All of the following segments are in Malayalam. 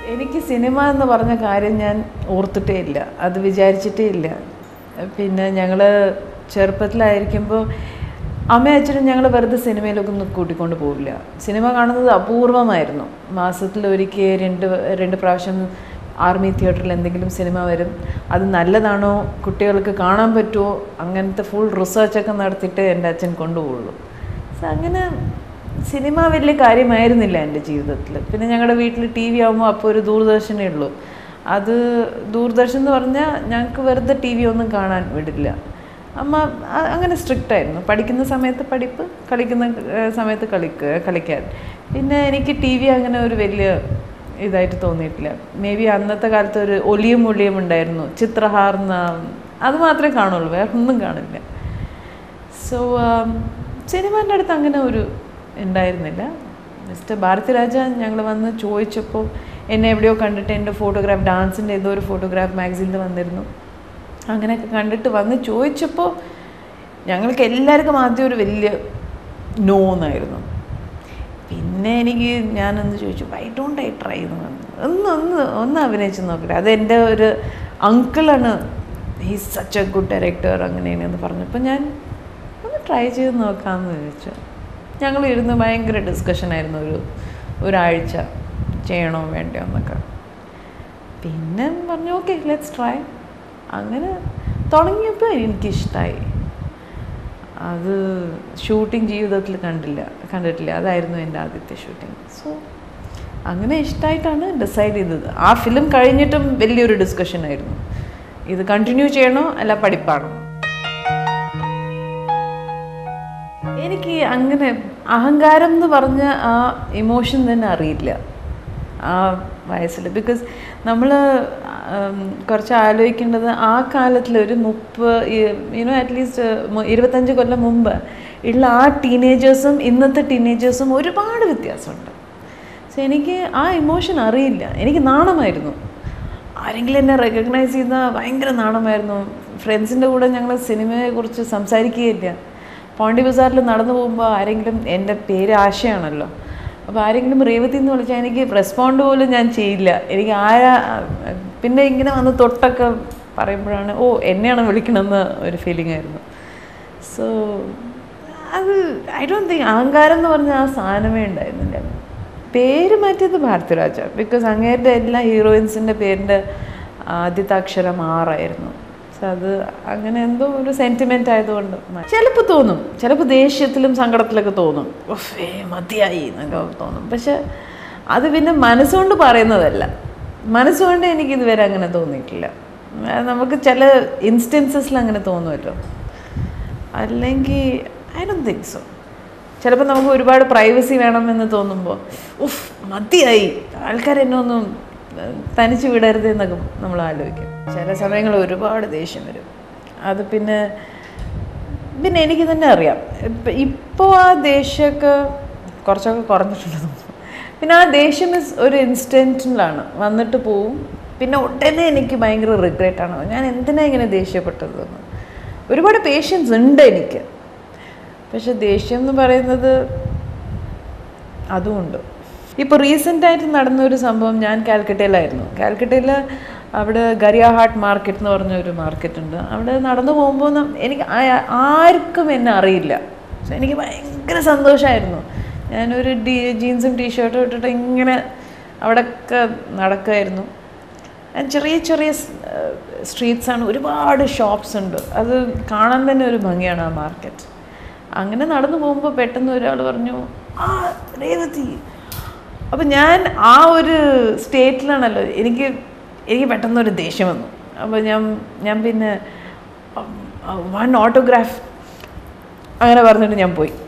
എനിക്ക് സിനിമ എന്ന് പറഞ്ഞ കാര്യം ഞാൻ ഓർത്തിട്ടേ ഇല്ല അത് വിചാരിച്ചിട്ടേ ഇല്ല പിന്നെ ഞങ്ങൾ ചെറുപ്പത്തിലായിരിക്കുമ്പോൾ അമ്മയും അച്ഛനും ഞങ്ങൾ വെറുതെ സിനിമയിലൊക്കെ ഒന്നും കൂട്ടിക്കൊണ്ട് പോവില്ല സിനിമ കാണുന്നത് അപൂർവമായിരുന്നു മാസത്തിൽ ഒരിക്കൽ രണ്ട് രണ്ട് പ്രാവശ്യം ആർമി തിയേറ്ററിൽ എന്തെങ്കിലും സിനിമ വരും അത് നല്ലതാണോ കുട്ടികൾക്ക് കാണാൻ പറ്റുമോ അങ്ങനത്തെ ഫുൾ റിസർച്ചൊക്കെ നടത്തിയിട്ട് എൻ്റെ അച്ഛൻ കൊണ്ടുപോകുള്ളൂ സോ അങ്ങനെ സിനിമ വലിയ കാര്യമായിരുന്നില്ല എൻ്റെ ജീവിതത്തിൽ പിന്നെ ഞങ്ങളുടെ വീട്ടിൽ ടി വി ആകുമ്പോൾ അപ്പോൾ ഒരു ദൂരദർശനേ ഉള്ളൂ അത് ദൂരദർശൻ എന്ന് പറഞ്ഞാൽ ഞങ്ങൾക്ക് വെറുതെ ടി വി ഒന്നും കാണാൻ വിടില്ല അമ്മ അ- അങ്ങനെ സ്ട്രിക്റ്റ് ആയിരുന്നു പഠിക്കുന്ന സമയത്ത് പഠിപ്പ് കളിക്കുന്ന ഏഹ്, സമയത്ത് കളിക്കുക കളിക്കാൻ പിന്നെ എനിക്ക് ടി വി അങ്ങനെ ഒരു വലിയ ഇതായിട്ട് തോന്നിയിട്ടില്ല മേ ബി അന്നത്തെ കാലത്ത് ഒരു ഒലിയും ഒളിയും ഉണ്ടായിരുന്നു ചിത്രഹാർ എന്ന അത് മാത്രമേ കാണുള്ളൂ വേറെ ഒന്നും കാണില്ല സോ സിനിമേൻ്റെ അടുത്ത് അങ്ങനെ ഒരു ഉണ്ടായിരുന്നില്ല മിസ്റ്റർ ഭാരതിരാജ ഞങ്ങൾ വന്ന് ചോദിച്ചപ്പോൾ എന്നെ എവിടെയോ കണ്ടിട്ട് എൻ്റെ ഫോട്ടോഗ്രാഫ് ഡാൻസിൻ്റെ ഏതോ ഒരു ഫോട്ടോഗ്രാഫ് മാഗസീനിൽ വന്നിരുന്നു അങ്ങനെയൊക്കെ കണ്ടിട്ട് വന്ന് ചോദിച്ചപ്പോൾ ഞങ്ങൾക്ക് എല്ലാവർക്കും ആദ്യം ഒരു വലിയ നോ എന്നായിരുന്നു പിന്നെ എനിക്ക് ഞാനൊന്ന് ചോദിച്ചു വൈ ഡോണ്ട് ഐ ട്രൈ എന്ന് പറഞ്ഞു ഒന്ന് ഒന്ന് ഒന്ന് അഭിനയിച്ച് നോക്കട്ടെ അത് എൻ്റെ ഒരു അങ്കിളാണ് he's such a good director അങ്ങനെയാണെന്ന് പറഞ്ഞപ്പോൾ ഞാൻ ഒന്ന് ട്രൈ ചെയ്ത് നോക്കാമെന്ന് ചോദിച്ചു ഞങ്ങൾ ഇരുന്ന് ഭയങ്കര ഡിസ്കഷൻ ആയിരുന്നു ഒരു ഒരാഴ്ച ചെയ്യണോ വേണ്ടയോ എന്നൊക്കെ പിന്നെ പറഞ്ഞു ഓക്കെ ലെറ്റ്സ് ട്രൈ അങ്ങനെ തുടങ്ങിയപ്പോൾ എനിക്കിഷ്ടമായി അത് ഷൂട്ടിംഗ് ജീവിതത്തിൽ കണ്ടില്ല കണ്ടിട്ടില്ല അതായിരുന്നു എൻ്റെ ആദ്യത്തെ ഷൂട്ടിംഗ് സോ അങ്ങനെ ഇഷ്ടമായിട്ടാണ് ഡിസൈഡ് ചെയ്തത് ആ ഫിലിം കഴിഞ്ഞിട്ടും വലിയൊരു ഡിസ്കഷൻ ആയിരുന്നു ഇത് കണ്ടിന്യൂ ചെയ്യണോ അല്ല പഠിപ്പാണോ എനിക്ക് അങ്ങനെ അഹങ്കാരം എന്ന് പറഞ്ഞ ആ ഇമോഷൻ തന്നെ അറിയില്ല ആ വയസ്സിൽ ബിക്കോസ് നമ്മൾ കുറച്ച് ആലോചിക്കേണ്ടത് ആ കാലത്തിൽ ഒരു മുപ്പത് യുനോ അറ്റ്ലീസ്റ്റ് ഇരുപത്തഞ്ച് കൊല്ലം മുമ്പ് ഉള്ള ആ ടീനേജേഴ്സും ഇന്നത്തെ ടീനേജേഴ്സും ഒരുപാട് വ്യത്യാസമുണ്ട് സോ എനിക്ക് ആ ഇമോഷൻ അറിയില്ല എനിക്ക് നാണമായിരുന്നു ആരെങ്കിലും എന്നെ റെക്കഗ്നൈസ് ചെയ്യുന്ന ഭയങ്കര നാണമായിരുന്നു ഫ്രണ്ട്സിൻ്റെ കൂടെ ഞങ്ങൾ സിനിമയെക്കുറിച്ച് സംസാരിക്കുകയില്ല പോണ്ടി ബസാറിൽ നടന്നു പോകുമ്പോൾ ആരെങ്കിലും എൻ്റെ പേര് ആശയാണല്ലോ അപ്പോൾ ആരെങ്കിലും റേവതി എന്ന് വിളിച്ചാൽ എനിക്ക് റെസ്പോണ്ട് പോലും ഞാൻ ചെയ്യില്ല എനിക്ക് ആരാ പിന്നെ ഇങ്ങനെ വന്ന് തൊട്ടൊക്കെ പറയുമ്പോഴാണ് ഓ എന്നെയാണ് വിളിക്കണമെന്ന് ഒരു ഫീലിംഗ് ആയിരുന്നു സോ അത് ഐ ഡോണ്ട് തിങ്ക് അഹങ്കാരം എന്ന് പറഞ്ഞ ആ സാധനമേ ഉണ്ടായിരുന്നില്ല പേര് മാറ്റിയത് ഭാരതിരാജ ബിക്കോസ് അങ്ങേരുടെ എല്ലാ ഹീറോയിൻസിൻ്റെ പേരിൻ്റെ ആദ്യത്തെ അക്ഷരം ആറായിരുന്നു സോ അത് അങ്ങനെ എന്തോ ഒരു സെൻറ്റിമെൻ്റ് ആയതുകൊണ്ട് ചിലപ്പോൾ തോന്നും ചിലപ്പോൾ ദേഷ്യത്തിലും സങ്കടത്തിലൊക്കെ തോന്നും ഉഫ്, ഏ മതിയായി എന്നൊക്കെ തോന്നും പക്ഷെ അത് പിന്നെ മനസ്സുകൊണ്ട് പറയുന്നതല്ല മനസ്സുകൊണ്ട് എനിക്ക് ഇതുവരെ അങ്ങനെ തോന്നിയിട്ടില്ല അത് നമുക്ക് ചില ഇൻസ്റ്റൻസസിൽ അങ്ങനെ തോന്നുമല്ലോ അല്ലെങ്കിൽ ഐ ഡോണ്ട് തിങ്ക് സോ ചിലപ്പോൾ നമുക്ക് ഒരുപാട് പ്രൈവസി വേണമെന്ന് തോന്നുമ്പോൾ ഉഫ് മതിയായി ആൾക്കാർ എന്നെ ഒന്നും ഏഹ്, തനിച്ച് വിടരുത് എന്നൊക്കെ നമ്മൾ ആലോചിക്കും ചില സമയങ്ങളിൽ ഒരുപാട് ദേഷ്യം വരും അത് പിന്നെ പിന്നെ എനിക്ക് തന്നെ അറിയാം ഇപ്പം ഇപ്പോൾ ആ ദേഷ്യമൊക്കെ കുറച്ചൊക്കെ കുറഞ്ഞിട്ടുണ്ടെന്ന് തോന്നുന്നു പിന്നെ ആ ദേഷ്യം is ഒരു ഇൻസ്റ്റൻറ്റിലാണ് വന്നിട്ട് പോവും പിന്നെ ഉടനെ എനിക്ക് ഭയങ്കര റിഗ്രറ്റ് ആണ് ഞാൻ എന്തിനാ ഇങ്ങനെ ദേഷ്യപ്പെട്ടതെന്ന് ഒരുപാട് പേഷ്യൻസ് ഉണ്ട് എനിക്ക് പക്ഷെ ദേഷ്യം എന്ന് പറയുന്നത് അതുമുണ്ട് ഇപ്പോൾ റീസെൻ്റായിട്ട് നടന്ന ഒരു സംഭവം ഞാൻ കാൽക്കട്ടയിലായിരുന്നു കാൽക്കട്ടയിൽ അവിടെ ഗരിയാഹാട്ട് മാർക്കറ്റ് എന്ന് പറഞ്ഞ ഒരു മാർക്കറ്റ് ഉണ്ട് അവിടെ നടന്നു പോകുമ്പോൾ നം- എനിക്ക് ആ- ആർക്കും എന്നെ അറിയില്ല പക്ഷെ എനിക്ക് ഭയങ്കര സന്തോഷമായിരുന്നു ഞാനൊരു ഡി ജീൻസും ടീഷർട്ടും ഇട്ടിട്ട് ഇങ്ങനെ അവിടെയൊക്കെ നടക്കുമായിരുന്നു And ചെറിയ ചെറിയ സ്ട്രീറ്റ്സ് ആണ് ഒരുപാട് ഷോപ്സ് ഉണ്ട് അത് കാണാൻ തന്നെ ഒരു ഭംഗിയാണ് ആ മാർക്കറ്റ് അങ്ങനെ നടന്നു പോകുമ്പോൾ പെട്ടെന്ന് ഒരാൾ പറഞ്ഞു ആ രേവതി അപ്പം ഞാൻ ആ ഒരു സ്റ്റേറ്റിലാണല്ലോ എനിക്ക് എനിക്ക് പെട്ടെന്ന് ഒരു ദേഷ്യം വന്നു അപ്പോൾ ഞാൻ ഞാൻ പിന്നെ വൺ ഓട്ടോഗ്രാഫ് അങ്ങനെ പറഞ്ഞിട്ട് ഞാൻ പോയി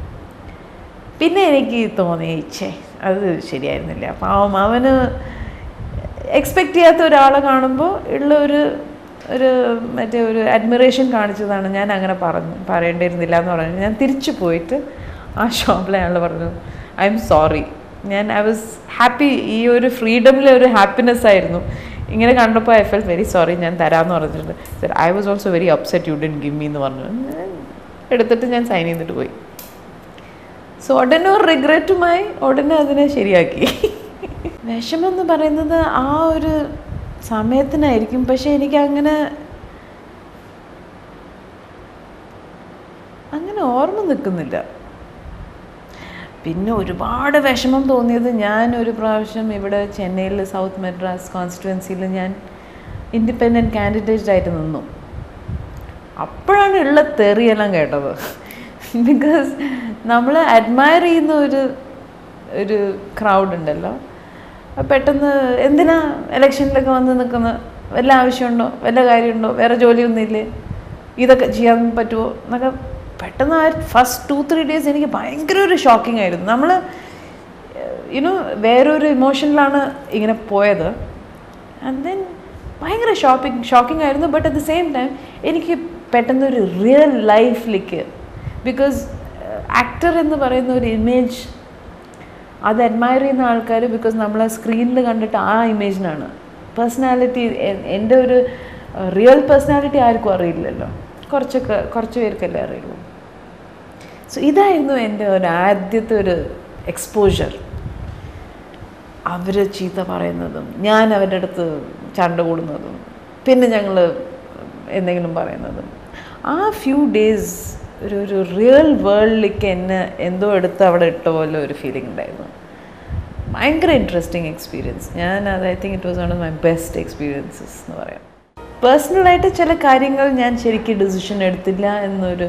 പിന്നെ എനിക്ക് തോന്നി ഛേ അത് ശരിയായിരുന്നില്ല പാവം അവന് എക്സ്പെക്റ്റ് ചെയ്യാത്ത ഒരാളെ കാണുമ്പോൾ ഉള്ള ഒരു ഒരു മറ്റേ ഒരു അഡ്മിറേഷൻ കാണിച്ചതാണ് ഞാൻ അങ്ങനെ പറഞ്ഞു പറയേണ്ടിയിരുന്നില്ല എന്ന് പറഞ്ഞു ഞാൻ തിരിച്ചു പോയിട്ട് ആ ഷോപ്പിലെ അയാൾ പറഞ്ഞു ഐ എം സോറി ഞാൻ ഐ വാസ് ഹാപ്പി ഈ ഒരു ഫ്രീഡമിലെ ഒരു ഹാപ്പിനെസ് ആയിരുന്നു ഇങ്ങനെ കണ്ടപ്പോൾ ഐ ഫെൽ വെരി സോറി ഞാൻ തരാമെന്ന് പറഞ്ഞിട്ടുണ്ട് I was also very upset you didn't give me എന്ന് പറഞ്ഞു ഞാൻ എടുത്തിട്ട് ഞാൻ സൈൻ ചെയ്തിട്ട് പോയി സോ ഉടനെ ഒരു റിഗ്രറ്റുമായി ഉടനെ അതിനെ ശരിയാക്കി വിഷമം എന്ന് പറയുന്നത് ആ ഒരു സമയത്തിനായിരിക്കും പക്ഷെ എനിക്ക് അങ്ങനെ അങ്ങനെ ഓർമ്മ നിൽക്കുന്നില്ല പിന്നെ ഒരുപാട് വിഷമം തോന്നിയത് ഞാൻ ഒരു പ്രാവശ്യം ഇവിടെ ചെന്നൈയിൽ സൗത്ത് മദ്രാസ് കോൺസ്റ്റിറ്റുവൻസിയിൽ ഞാൻ ഇൻഡിപെൻഡൻറ്റ് കാൻഡിഡേറ്റ് ആയിട്ട് നിന്നു അപ്പോഴാണ് ഉള്ള തെറിയെല്ലാം കേട്ടത് ബിക്കോസ് നമ്മൾ അഡ്മയർ ചെയ്യുന്ന ഒരു ഒരു ക്രൗഡ് ഉണ്ടല്ലോ അപ്പോൾ പെട്ടെന്ന് എന്തിനാ ഇലക്ഷനിലൊക്കെ വന്ന് നിൽക്കുന്ന വല്ല ആവശ്യമുണ്ടോ വല്ല കാര്യമുണ്ടോ വേറെ ജോലിയൊന്നുമില്ലേ ഇതൊക്കെ ചെയ്യാൻ പറ്റുമോ എന്നൊക്കെ പെട്ടെന്ന് ആ ഫസ്റ്റ് ടു ത്രീ ഡേയ്സ് എനിക്ക് ഭയങ്കര ഒരു ഷോക്കിംഗ് ആയിരുന്നു നമ്മൾ യുനോ വേറൊരു ഇമോഷനിലാണ് ഇങ്ങനെ പോയത് ആൻഡ് ദെൻ ഭയങ്കര ഷോപ്പിംഗ് ഷോക്കിംഗ് ആയിരുന്നു but at the same time എനിക്ക് പെട്ടെന്ന് ഒരു റിയൽ ലൈഫിലേക്ക് ബിക്കോസ് ആക്ടർ എന്ന് പറയുന്ന ഒരു ഇമേജ് അത് അഡ്മയർ ചെയ്യുന്ന ആൾക്കാർ ബിക്കോസ് നമ്മൾ സ്ക്രീനിൽ കണ്ടിട്ട് ആ ഇമേജിനാണ് പേഴ്സണാലിറ്റി എൻ്റെ ഒരു റിയൽ പേഴ്സണാലിറ്റി ആർക്കും അറിയില്ലല്ലോ കുറച്ചൊക്കെ കുറച്ച് പേർക്കല്ലേ അറിയുള്ളൂ സോ ഇതായിരുന്നു എൻ്റെ ഒരു ആദ്യത്തെ ഒരു എക്സ്പോഷർ അവർ ചീത്ത പറയുന്നതും ഞാൻ അവരുടെ അടുത്ത് ചണ്ട കൂടുന്നതും പിന്നെ ഞങ്ങൾ എന്തെങ്കിലും പറയുന്നതും ആ ഫ്യൂ ഡേയ്സ് ഒരു ഒരു റിയൽ വേൾഡിലേക്ക് എന്നെ എന്തോ എടുത്ത് അവിടെ ഇട്ട പോലെ ഒരു ഫീലിംഗ് ഉണ്ടായിരുന്നു ഭയങ്കര ഇൻട്രസ്റ്റിംഗ് എക്സ്പീരിയൻസ് ഞാൻ അത് I think it was one of my best experiences എന്ന് പറയാം പേഴ്സണലായിട്ട് ചില കാര്യങ്ങൾ ഞാൻ ശരിക്കും ഡിസിഷൻ എടുത്തില്ല എന്നൊരു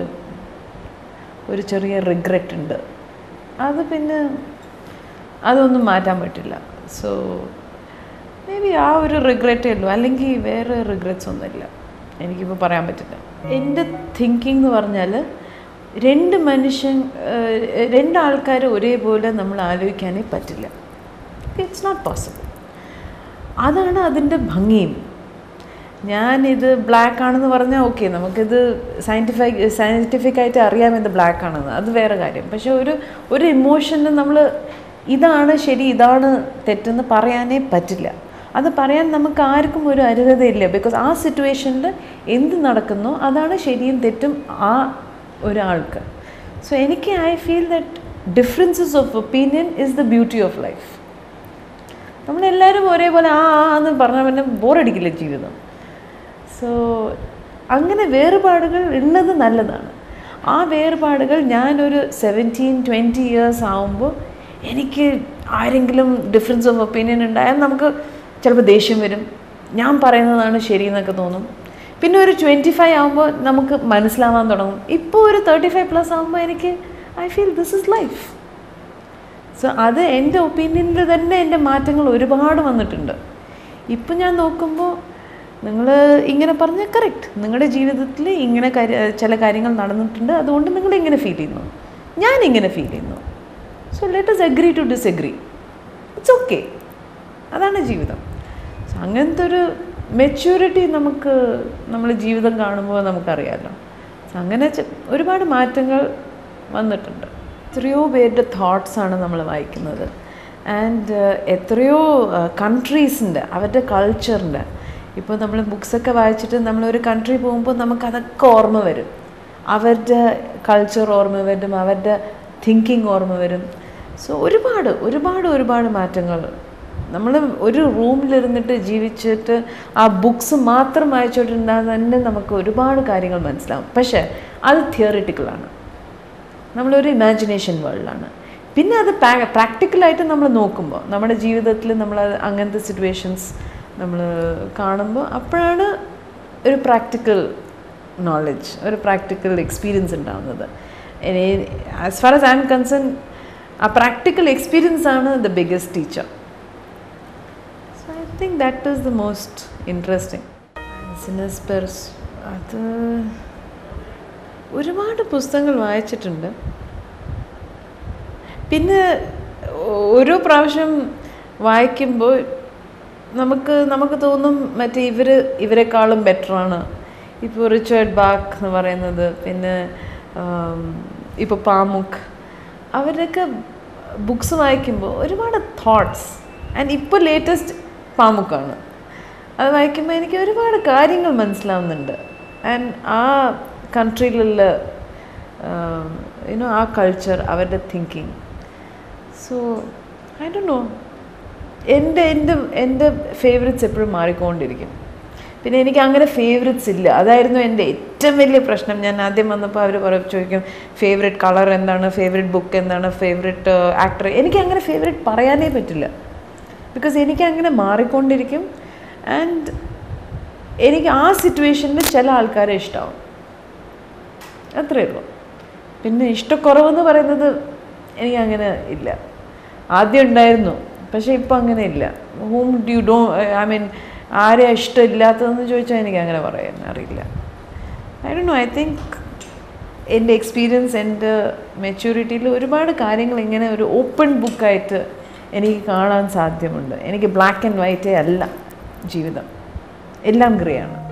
ഒരു ചെറിയ റിഗ്രറ്റ് ഉണ്ട് അത് പിന്നെ അതൊന്നും മാറ്റാൻ പറ്റില്ല സോ മേ ബി ആ ഒരു റിഗ്രറ്റേ ഉള്ളൂ അല്ലെങ്കിൽ വേറെ റിഗ്രറ്റ്സ് ഒന്നുമില്ല എനിക്കിപ്പോൾ പറയാൻ പറ്റില്ല എൻ്റെ തിങ്കിങ് എന്ന് പറഞ്ഞാൽ രണ്ട് മനുഷ്യൻ രണ്ട് ആൾക്കാർ ഒരേപോലെ നമ്മൾ ആലോചിക്കാനേ പറ്റില്ല ഇറ്റ്സ് നോട്ട് പോസിബിൾ അതാണ് അതിൻ്റെ ഭംഗിയും ഞാനിത് ബ്ലാക്ക് ആണെന്ന് പറഞ്ഞാൽ ഓക്കെ നമുക്കിത് സയൻറ്റിഫിക് സയൻറ്റിഫിക് ആയിട്ട് അറിയാം ഇത് ബ്ലാക്ക് ആണെന്ന് അത് വേറെ കാര്യം പക്ഷെ ഒരു ഒരു ഇമോഷന് നമ്മൾ ഇതാണ് ശരി ഇതാണ് തെറ്റെന്ന് പറയാനേ പറ്റില്ല അത് പറയാൻ നമുക്ക് ആർക്കും ഒരു അർഹതയില്ല ബിക്കോസ് ആ സിറ്റുവേഷനിൽ എന്ത് നടക്കുന്നോ അതാണ് ശരിയും തെറ്റും ആ ഒരാൾക്ക് സോ എനിക്ക് I feel that differences of opinion is the beauty of life നമ്മളെല്ലാവരും ഒരേപോലെ ആ ആ എന്ന് പറഞ്ഞാൽ പിന്നെ ബോറടിക്കില്ല ജീവിതം സോ അങ്ങനെ വേറുപാടുകൾ ഉള്ളത് നല്ലതാണ് ആ വേറുപാടുകൾ ഞാനൊരു സെവൻറ്റീൻ ട്വൻറ്റി ഇയേഴ്സ് ആവുമ്പോൾ എനിക്ക് ആരെങ്കിലും ഡിഫറൻസ് ഓഫ് ഒപ്പീനിയൻ ഉണ്ടായാൽ നമുക്ക് ചിലപ്പോൾ ദേഷ്യം വരും ഞാൻ പറയുന്നതാണ് ശരി എന്നൊക്കെ തോന്നും പിന്നെ ഒരു ട്വൻറ്റി ഫൈവ് ആകുമ്പോൾ നമുക്ക് മനസ്സിലാവാൻ തുടങ്ങും ഇപ്പോൾ ഒരു തേർട്ടി ഫൈവ് പ്ലസ് ആകുമ്പോൾ എനിക്ക് I feel this is life so അത് എൻ്റെ ഒപ്പീനിയനിൽ തന്നെ എൻ്റെ മാറ്റങ്ങൾ ഒരുപാട് വന്നിട്ടുണ്ട് ഇപ്പം ഞാൻ നോക്കുമ്പോൾ നിങ്ങൾ ഇങ്ങനെ പറഞ്ഞാൽ കറക്റ്റ് നിങ്ങളുടെ ജീവിതത്തിൽ ഇങ്ങനെ കാര്യ ചില കാര്യങ്ങൾ നടന്നിട്ടുണ്ട് അതുകൊണ്ട് നിങ്ങൾ ഇങ്ങനെ ഫീൽ ചെയ്യുന്നു ഞാൻ ഇങ്ങനെ ഫീൽ ചെയ്യുന്നു so let's agree to disagree it's okay അതാണ് ജീവിതം സോ അങ്ങനത്തെ ഒരു മെച്യൂരിറ്റി നമുക്ക് നമ്മൾ ജീവിതം കാണുമ്പോൾ നമുക്കറിയാമല്ലോ സോ അങ്ങനെ ചെ- ഒരുപാട് മാറ്റങ്ങൾ വന്നിട്ടുണ്ട് എത്രയോ പേരുടെ തോട്ട്സാണ് നമ്മൾ വായിക്കുന്നത് ആൻഡ് എത്രയോ കൺട്രീസിൻ്റെ അവരുടെ കൾച്ചറിൻ്റെ ഇപ്പോൾ നമ്മൾ ബുക്സൊക്കെ വായിച്ചിട്ട് നമ്മളൊരു കൺട്രി പോകുമ്പോൾ നമുക്കതൊക്കെ ഓർമ്മ വരും അവരുടെ കൾച്ചർ ഓർമ്മ വരും അവരുടെ തിങ്കിങ് ഓർമ്മ വരും സോ ഒരുപാട് ഒരുപാട് ഒരുപാട് മാറ്റങ്ങൾ നമ്മൾ ഒരു റൂമിലിരുന്നിട്ട് ജീവിച്ചിട്ട് ആ ബുക്സ് മാത്രം വായിച്ചുകൊണ്ടിരുന്നാൽ തന്നെ നമുക്ക് ഒരുപാട് കാര്യങ്ങൾ മനസ്സിലാവും പക്ഷേ അത് തിയറിറ്റിക്കലാണ് നമ്മളൊരു ഇമാജിനേഷൻ വേൾഡിലാണ് പിന്നെ അത് പ്രാക്ടിക്കലായിട്ട് നമ്മൾ നോക്കുമ്പോൾ നമ്മുടെ ജീവിതത്തിൽ നമ്മൾ അങ്ങനത്തെ സിറ്റുവേഷൻസ് നമ്മൾ കാണുമ്പോൾ അപ്പോഴാണ് ഒരു പ്രാക്ടിക്കൽ നോളജ് ഒരു പ്രാക്ടിക്കൽ എക്സ്പീരിയൻസ് ഉണ്ടാകുന്നത് as far as I'm concern ആ പ്രാക്ടിക്കൽ എക്സ്പീരിയൻസ് ആണ് the biggest teacher so I think that is the most interesting business പെർസ് അത് ഒരുപാട് പുസ്തകങ്ങൾ വായിച്ചിട്ടുണ്ട് പിന്നെ ഓരോ പ്രാവശ്യം വായിക്കുമ്പോൾ നമുക്ക് നമുക്ക് തോന്നും മറ്റേ ഇവർ ഇവരെക്കാളും ബെറ്ററാണ് ഇപ്പോൾ റിച്ചേർഡ് ബാക്ക് എന്ന് പറയുന്നത് പിന്നെ ഇപ്പോൾ പാമുക്ക് അവരൊക്കെ ബുക്സ് വായിക്കുമ്പോൾ ഒരുപാട് തോട്ട്സ് ആൻഡ് ഇപ്പോൾ ലേറ്റസ്റ്റ് പാമുക്കാണ് അത് വായിക്കുമ്പോൾ എനിക്ക് ഒരുപാട് കാര്യങ്ങൾ മനസ്സിലാവുന്നുണ്ട് ആൻഡ് ആ കൺട്രിയിലുള്ള യുനോ ആ കൾച്ചർ അവരുടെ തിങ്കിങ് സോ ഐ ഡോ നോ എൻ്റെ എൻ്റെ എൻ്റെ ഫേവറേറ്റ്സ് എപ്പോഴും മാറിക്കൊണ്ടിരിക്കും പിന്നെ എനിക്ക് അങ്ങനെ ഫേവറേറ്റ്സ് ഇല്ല അതായിരുന്നു എൻ്റെ ഏറ്റവും വലിയ പ്രശ്നം ഞാൻ ആദ്യം വന്നപ്പോൾ അവർ പറയും ചോദിക്കും ഫേവറേറ്റ് കളർ എന്താണ് ഫേവറേറ്റ് ബുക്ക് എന്താണ് ഫേവറേറ്റ് ആക്ടർ എനിക്ക് അങ്ങനെ ഫേവറേറ്റ് പറയാനേ പറ്റില്ല ബിക്കോസ് എനിക്ക് അങ്ങനെ മാറിക്കൊണ്ടിരിക്കും ആൻഡ് എനിക്ക് ആ സിറ്റുവേഷനിൽ ചില ആൾക്കാരെ ഇഷ്ടമാവും അത്രയേ ഉള്ളൂ പിന്നെ ഇഷ്ടക്കുറവെന്ന് പറയുന്നത് എനിക്ക് അങ്ങനെ ഇല്ല ആദ്യം ഉണ്ടായിരുന്നു പക്ഷേ ഇപ്പം അങ്ങനെ ഇല്ല ഹൂം ഡ്യൂ ഡോ ഐ മീൻ ആരെയാ ഇഷ്ടമില്ലാത്തതെന്ന് ചോദിച്ചാൽ എനിക്ക് അങ്ങനെ പറയാൻ അറിയില്ല ഐ ഡോ നോ ഐ തിങ്ക് എൻ്റെ എക്സ്പീരിയൻസ് എൻ്റെ മെച്യൂരിറ്റിയിൽ ഒരുപാട് കാര്യങ്ങൾ ഇങ്ങനെ ഒരു ഓപ്പൺ ബുക്കായിട്ട് എനിക്ക് കാണാൻ സാധ്യമുണ്ട് എനിക്ക് ബ്ലാക്ക് ആൻഡ് വൈറ്റേ അല്ല ജീവിതം എല്ലാം ഗ്രേ ആണ്